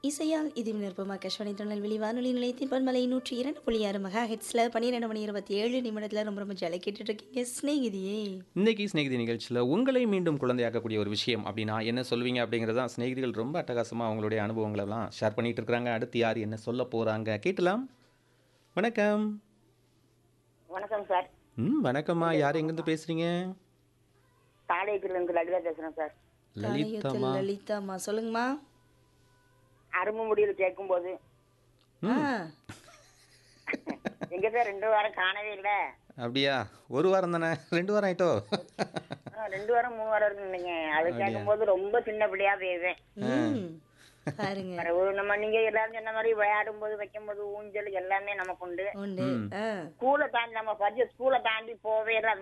இசையால் இது நிற்பமா கஷ்மணி திருநெல்வேலி வானொலி நிலையத்தின் பன்மலை நூற்றி இரண்டு புள்ளி ஆறு மெகா ஹெட்ஸில் பன்னிரெண்டு மணி இருபத்தி ஏழு நிமிடத்தில் ரொம்ப ரொம்ப ஜலை கேட்டுட்டு இருக்கீங்க ஸ்நேகிதியே இன்னைக்கு ஸ்நேகிதி நிகழ்ச்சியில் உங்களை மீண்டும் குழந்தையாக்கக்கூடிய ஒரு விஷயம் அப்படின்னா என்ன சொல்வீங்க அப்படிங்கிறது தான் ஸ்நேகிதிகள் ரொம்ப அட்டகாசமாக அவங்களுடைய அனுபவங்களை எல்லாம் ஷேர் பண்ணிட்டு இருக்காங்க அடுத்து யார் என்ன சொல்ல போகிறாங்க கேட்டலாம் வணக்கம் வணக்கம் சார் ம் வணக்கம்மா யார் எங்கேருந்து பேசுகிறீங்க தாளையத்திலிருந்து லலிதா பேசுறேன் சார் காலையத்தில் லலிதாம்மா லலிதாம்மா சொல்லுங்கம்மா அரும்பு முடியல் கேட்கும்போது ஆ எங்க சார் ரெண்டு வாரம் காணவே இல்ல அப்படியா ஒரு வாரம் தானே ரெண்டு வாரம் ஆயிட்டோ ஆ, ரெண்டு வாரம் மூணு வாரம் இருக்கு நினைங்க அது கேட்கும்போது ரொம்ப சின்ன பிள்ளையா போயிடுவேன் ம் பாருங்க பிறகு நம்ம நீங்க எல்லாரும் சொன்ன மாதிரி விளையாடும் போது வைக்கும் போது ஊஞ்சல் எல்லாமே நமக்கு உண்டு உண்டு ஆ ஸ்கூலை தாண்டி நம்ம படிச்ச ஸ்கூலை தாண்டி போவே இல்லை